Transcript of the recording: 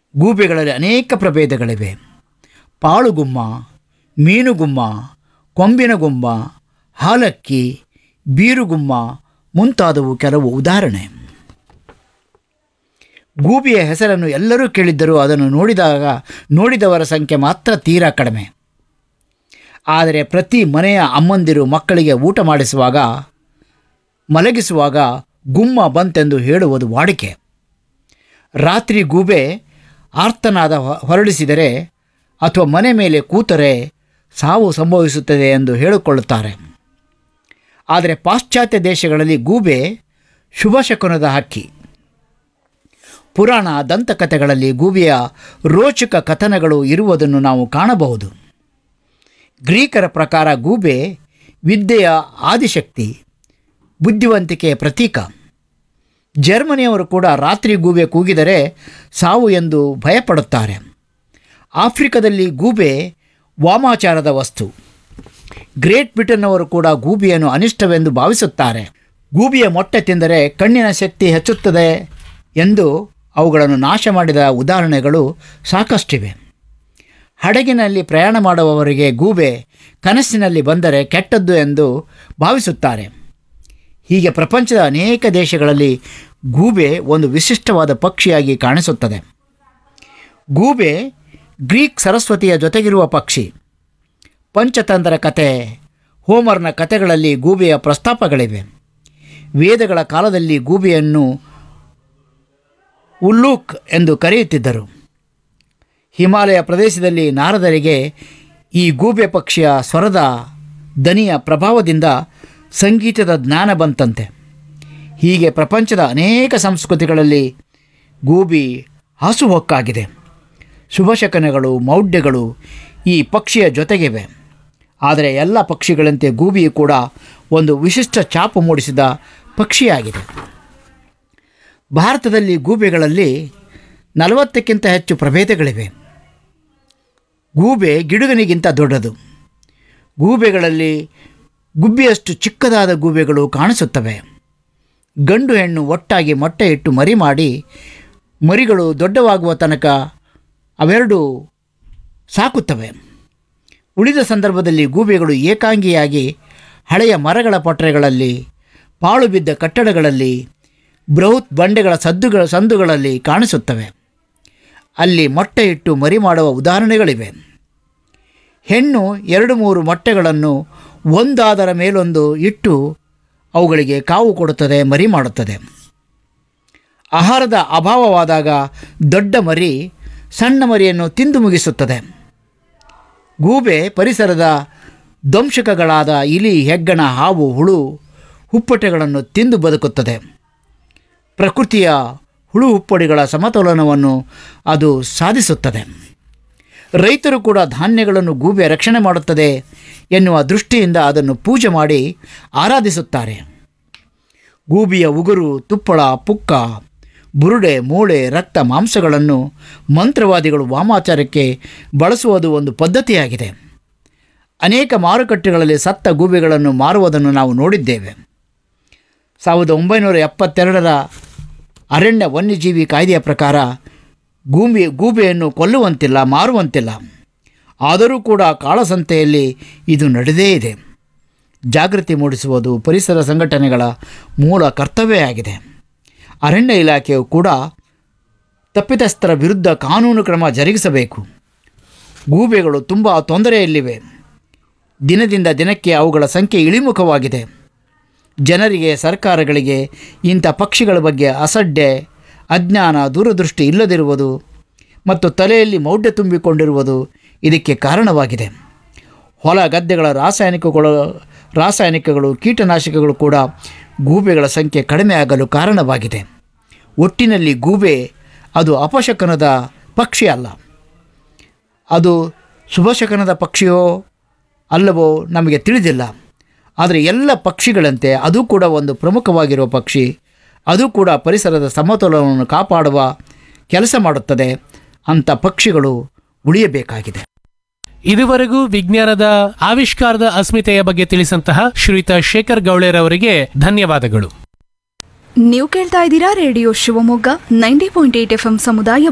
ಗೂಬೆಗಳಲ್ಲಿ ಅನೇಕ ಪ್ರಭೇದಗಳಿವೆ ಪಾಳುಗುಮ್ಮ ಮೀನುಗುಮ್ಮ ಕೊಂಬಿನಗುಮ್ಮ ಹಾಲಕ್ಕಿ ಬೀರುಗುಮ್ಮ ಮುಂತಾದವು ಕೆಲವು ಉದಾಹರಣೆ ಗೂಬಿಯ ಹೆಸರನ್ನು ಎಲ್ಲರೂ ಕೇಳಿದ್ದರೂ ಅದನ್ನು ನೋಡಿದಾಗ ನೋಡಿದವರ ಸಂಖ್ಯೆ ಮಾತ್ರ ತೀರಾ ಕಡಿಮೆ ಆದರೆ ಪ್ರತಿ ಮನೆಯ ಅಮ್ಮಂದಿರು ಮಕ್ಕಳಿಗೆ ಊಟ ಮಾಡಿಸುವಾಗ ಮಲಗಿಸುವಾಗ ಗುಮ್ಮ ಬಂತೆಂದು ಹೇಳುವುದು ವಾಡಿಕೆ ರಾತ್ರಿ ಗೂಬೆ ಆರ್ತನಾದ ಹೊ- ಹೊರಡಿಸಿದರೆ ಅಥವಾ ಮನೆ ಮೇಲೆ ಕೂತರೆ ಸಾವು ಸಂಭವಿಸುತ್ತದೆ ಎಂದು ಹೇಳಿಕೊಳ್ಳುತ್ತಾರೆ ಆದರೆ ಪಾಶ್ಚಾತ್ಯ ದೇಶಗಳಲ್ಲಿ ಗೂಬೆ ಶುಭಶಕುನದ ಹಕ್ಕಿ ಪುರಾಣ ದಂತಕಥೆಗಳಲ್ಲಿ ಗೂಬೆಯ ರೋಚಕ ಕಥನಗಳು ಇರುವುದನ್ನು ನಾವು ಕಾಣಬಹುದು ಗ್ರೀಕರ ಪ್ರಕಾರ ಗೂಬೆ ವಿದ್ಯೆಯ ಆದಿಶಕ್ತಿ ಬುದ್ಧಿವಂತಿಕೆಯ ಪ್ರತೀಕ ಜರ್ಮನಿಯವರು ಕೂಡ ರಾತ್ರಿ ಗೂಬೆ ಕೂಗಿದರೆ ಸಾವು ಎಂದು ಭಯಪಡುತ್ತಾರೆ ಆಫ್ರಿಕಾದಲ್ಲಿ ಗೂಬೆ ವಾಮಾಚಾರದ ವಸ್ತು ಗ್ರೇಟ್ ಬ್ರಿಟನ್ನವರು ಕೂಡ ಗೂಬಿಯನ್ನು ಅನಿಷ್ಟವೆಂದು ಭಾವಿಸುತ್ತಾರೆ ಗೂಬಿಯ ಮೊಟ್ಟೆ ತಿಂದರೆ ಕಣ್ಣಿನ ಶಕ್ತಿ ಹೆಚ್ಚುತ್ತದೆ ಎಂದು ಅವುಗಳನ್ನು ನಾಶ ಮಾಡಿದ ಉದಾಹರಣೆಗಳು ಸಾಕಷ್ಟಿವೆ ಹಡಗಿನಲ್ಲಿ ಪ್ರಯಾಣ ಮಾಡುವವರಿಗೆ ಗೂಬೆ ಕನಸಿನಲ್ಲಿ ಬಂದರೆ ಕೆಟ್ಟದ್ದು ಎಂದು ಭಾವಿಸುತ್ತಾರೆ ಹೀಗೆ ಪ್ರಪಂಚದ ಅನೇಕ ದೇಶಗಳಲ್ಲಿ ಗೂಬೆ ಒಂದು ವಿಶಿಷ್ಟವಾದ ಪಕ್ಷಿಯಾಗಿ ಕಾಣಿಸುತ್ತದೆ ಗೂಬೆ ಗ್ರೀಕ್ ಸರಸ್ವತಿಯ ಜೊತೆಗಿರುವ ಪಕ್ಷಿ ಪಂಚತಂತ್ರ ಕತೆ ಹೋಮರ್ನ ಕತೆಗಳಲ್ಲಿ ಗೂಬೆಯ ಪ್ರಸ್ತಾಪಗಳಿವೆ ವೇದಗಳ ಕಾಲದಲ್ಲಿ ಗೂಬೆಯನ್ನು ಉಲ್ಲೂಕ್ ಎಂದು ಕರೆಯುತ್ತಿದ್ದರು ಹಿಮಾಲಯ ಪ್ರದೇಶದಲ್ಲಿ ನಾರದರಿಗೆ ಈ ಗೂಬೆ ಪಕ್ಷಿಯ ಸ್ವರದ ದನಿಯ ಪ್ರಭಾವದಿಂದ ಸಂಗೀತದ ಜ್ಞಾನ ಬಂತಂತೆ ಹೀಗೆ ಪ್ರಪಂಚದ ಅನೇಕ ಸಂಸ್ಕೃತಿಗಳಲ್ಲಿ ಗೂಬಿ ಹಾಸುಹೊಕ್ಕಾಗಿದೆ ಶುಭಶಕನಗಳು ಮೌಢ್ಯಗಳು ಈ ಪಕ್ಷಿಯ ಜೊತೆಗಿವೆ ಆದರೆ ಎಲ್ಲ ಪಕ್ಷಿಗಳಂತೆ ಗೂಬಿಯು ಕೂಡ ಒಂದು ವಿಶಿಷ್ಟ ಛಾಪು ಮೂಡಿಸಿದ ಪಕ್ಷಿಯಾಗಿದೆ ಭಾರತದಲ್ಲಿ ಗೂಬೆಗಳಲ್ಲಿ ನಲವತ್ತಕ್ಕಿಂತ ಹೆಚ್ಚು ಪ್ರಭೇದಗಳಿವೆ ಗೂಬೆ ಗಿಡುಗನಿಗಿಂತ ದೊಡ್ಡದು ಗೂಬೆಗಳಲ್ಲಿ ಗುಬ್ಬಿಯಷ್ಟು ಚಿಕ್ಕದಾದ ಗೂಬೆಗಳು ಕಾಣಿಸುತ್ತವೆ ಗಂಡು ಹೆಣ್ಣು ಒಟ್ಟಾಗಿ ಮೊಟ್ಟೆ ಇಟ್ಟು ಮರಿ ಮಾಡಿ ಮರಿಗಳು ದೊಡ್ಡವಾಗುವ ತನಕ ಅವೆರಡು ಸಾಕುತ್ತವೆ ಉಳಿದ ಸಂದರ್ಭದಲ್ಲಿ ಗೂಬೆಗಳು ಏಕಾಂಗಿಯಾಗಿ ಹಳೆಯ ಮರಗಳ ಪೊಟರೆಗಳಲ್ಲಿ ಪಾಳು ಬಿದ್ದ ಕಟ್ಟಡಗಳಲ್ಲಿ ಬೃಹತ್ ಬಂಡೆಗಳ ಸದ್ದುಗಳ ಸಂದುಗಳಲ್ಲಿ ಕಾಣಿಸುತ್ತವೆ ಅಲ್ಲಿ ಮೊಟ್ಟೆ ಇಟ್ಟು ಮರಿ ಮಾಡುವ ಉದಾಹರಣೆಗಳಿವೆ ಹೆಣ್ಣು ಎರಡು ಮೂರು ಮೊಟ್ಟೆಗಳನ್ನು ಒಂದಾದರ ಮೇಲೊಂದು ಇಟ್ಟು ಅವುಗಳಿಗೆ ಕಾವು ಕೊಡುತ್ತದೆ ಮರಿ ಮಾಡುತ್ತದೆ ಆಹಾರದ ಅಭಾವವಾದಾಗ ದೊಡ್ಡ ಮರಿ ಸಣ್ಣ ಮರಿಯನ್ನು ತಿಂದು ಮುಗಿಸುತ್ತದೆ ಗೂಬೆ ಪರಿಸರದ ದಂಶಕಗಳಾದ ಇಲಿ ಹೆಗ್ಗಣ ಹಾವು ಹುಳು ಹುಪ್ಪಟೆಗಳನ್ನು ತಿಂದು ಬದುಕುತ್ತದೆ ಪ್ರಕೃತಿಯ ಹುಳು ಹುಪ್ಪಡಿಗಳ ಸಮತೋಲನವನ್ನು ಅದು ಸಾಧಿಸುತ್ತದೆ ರೈತರು ಕೂಡ ಧಾನ್ಯಗಳನ್ನು ಗೂಬೆ ರಕ್ಷಣೆ ಮಾಡುತ್ತದೆ ಎನ್ನುವ ದೃಷ್ಟಿಯಿಂದ ಅದನ್ನು ಪೂಜೆ ಮಾಡಿ ಆರಾಧಿಸುತ್ತಾರೆ ಗೂಬಿಯ ಉಗುರು ತುಪ್ಪಳ ಪುಕ್ಕ ಬುರುಡೆ ಮೂಳೆ ರಕ್ತ ಮಾಂಸಗಳನ್ನು ಮಂತ್ರವಾದಿಗಳು ವಾಮಾಚಾರಕ್ಕೆ ಬಳಸುವುದು ಒಂದು ಪದ್ಧತಿಯಾಗಿದೆ ಅನೇಕ ಮಾರುಕಟ್ಟೆಗಳಲ್ಲಿ ಸತ್ತ ಗೂಬೆಗಳನ್ನು ಮಾರುವುದನ್ನು ನಾವು ನೋಡಿದ್ದೇವೆ ಸಾವಿರದ ಒಂಬೈನೂರ ಎಪ್ಪತ್ತೆರಡರ ಅರಣ್ಯ ವನ್ಯಜೀವಿ ಕಾಯ್ದೆಯ ಪ್ರಕಾರ ಗೂಬೆ ಗೂಬೆಯನ್ನು ಕೊಲ್ಲುವಂತಿಲ್ಲ ಮಾರುವಂತಿಲ್ಲ ಆದರೂ ಕೂಡ ಕಾಳಸಂತೆಯಲ್ಲಿ ಇದು ನಡೆದೇ ಇದೆ ಜಾಗೃತಿ ಮೂಡಿಸುವುದು ಪರಿಸರ ಸಂಘಟನೆಗಳ ಮೂಲ ಕರ್ತವ್ಯ ಆಗಿದೆ ಅರಣ್ಯ ಇಲಾಖೆಯು ಕೂಡ ತಪ್ಪಿತಸ್ಥರ ವಿರುದ್ಧ ಕಾನೂನು ಕ್ರಮ ಜರುಗಿಸಬೇಕು ಗೂಬೆಗಳು ತುಂಬ ತೊಂದರೆಯಲ್ಲಿವೆ ದಿನದಿಂದ ದಿನಕ್ಕೆ ಅವುಗಳ ಸಂಖ್ಯೆ ಇಳಿಮುಖವಾಗಿದೆ ಜನರಿಗೆ ಸರ್ಕಾರಗಳಿಗೆ ಇಂಥ ಪಕ್ಷಿಗಳ ಬಗ್ಗೆ ಅಸಡ್ಡೆ ಅಜ್ಞಾನ ದೂರದೃಷ್ಟಿ ಇಲ್ಲದಿರುವುದು ಮತ್ತು ತಲೆಯಲ್ಲಿ ಮೌಢ್ಯ ತುಂಬಿಕೊಂಡಿರುವುದು ಇದಕ್ಕೆ ಕಾರಣವಾಗಿದೆ ಹೊಲ ಗದ್ದೆಗಳ ರಾಸಾಯನಿಕಗಳು ರಾಸಾಯನಿಕಗಳು ಕೀಟನಾಶಕಗಳು ಕೂಡ ಗೂಬೆಗಳ ಸಂಖ್ಯೆ ಕಡಿಮೆ ಆಗಲು ಕಾರಣವಾಗಿದೆ ಒಟ್ಟಿನಲ್ಲಿ ಗೂಬೆ ಅದು ಅಪಶಕನದ ಪಕ್ಷಿ ಅಲ್ಲ ಅದು ಶುಭಶಕನದ ಪಕ್ಷಿಯೋ ಅಲ್ಲವೋ ನಮಗೆ ತಿಳಿದಿಲ್ಲ ಆದರೆ ಎಲ್ಲ ಪಕ್ಷಿಗಳಂತೆ ಅದು ಕೂಡ ಒಂದು ಪ್ರಮುಖವಾಗಿರುವ ಪಕ್ಷಿ ಅದು ಕೂಡ ಪರಿಸರದ ಸಮತೋಲನವನ್ನು ಕಾಪಾಡುವ ಕೆಲಸ ಮಾಡುತ್ತದೆ ಅಂಥ ಪಕ್ಷಿಗಳು ಉಳಿಯಬೇಕಾಗಿದೆ ಇದುವರೆಗೂ ವಿಜ್ಞಾನದ ಆವಿಷ್ಕಾರದ ಅಸ್ಮಿತೆಯ ಬಗ್ಗೆ ತಿಳಿಸಂತಹ ಶ್ರೀಯುತ ಶೇಖರ್ ಗೌಳೆರವರಿಗೆ ಧನ್ಯವಾದಗಳು ನೀವು ಕೇಳ್ತಾ ಇದ್ದೀರಾ radio Shivamogga ninety point eight F M ಸಮುದಾಯ